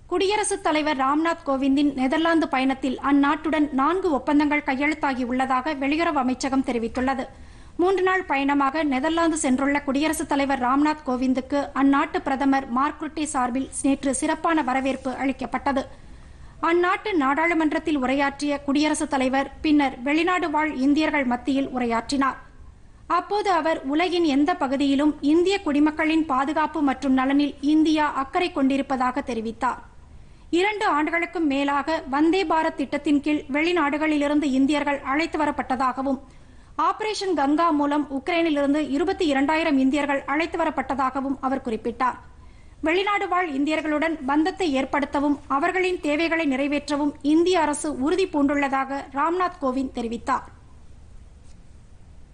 குடியரசுத் தலைவர் ராம்நாத் கோவிந்தின் நெதர்லாந்து பயணத்தில் அந்நாட்டுடன் நான்கு ஒப்பந்தங்கள் கையெழுத்தாகியுள்ளதாக வெளியுறவு அமைச்சகம் தெரிவித்துள்ளது மூன்று நாள் பயணமாக நெதர்லாந்து சென்றுள்ள குடியரசுத் தலைவர் ராம்நாத் கோவிந்துக்கு அந்நாட்டு பிரதமர் மார்க் ருட்டே சார்பில் நேற்று சிறப்பான வரவேற்பு அளிக்கப்பட்டது அந்நாட்டு நாடாளுமன்றத்தில் உரையாற்றிய குடியரசுத் தலைவர் பின்னர் வெளிநாடு வாழ் இந்தியர்கள் மத்தியில் உரையாற்றினார் அப்போது அவர் உலகின் எந்த பகுதியிலும் இந்திய குடிமக்களின் பாதுகாப்பு மற்றும் நலனில் இந்தியா அக்கறை கொண்டிருப்பதாக தெரிவித்தார் இரண்டு ஆண்டுகளுக்கும் மேலாக வந்தே பாரத் திட்டத்தின் கீழ் வெளிநாடுகளிலிருந்து இந்தியர்கள் அழைத்து வரப்பட்டதாகவும் ஆபரேஷன் கங்கா மூலம் உக்ரைனிலிருந்து இருபத்தி இரண்டாயிரம் இந்தியர்கள் அழைத்து வரப்பட்டதாகவும் அவர் குறிப்பிட்டார் வெளிநாடு வாழ் இந்தியர்களுடன் பந்தத்தை ஏற்படுத்தவும் அவர்களின் தேவைகளை நிறைவேற்றவும் இந்திய அரசு உறுதி பூண்டுள்ளதாக ராம்நாத் கோவிந்த் தெரிவித்தார்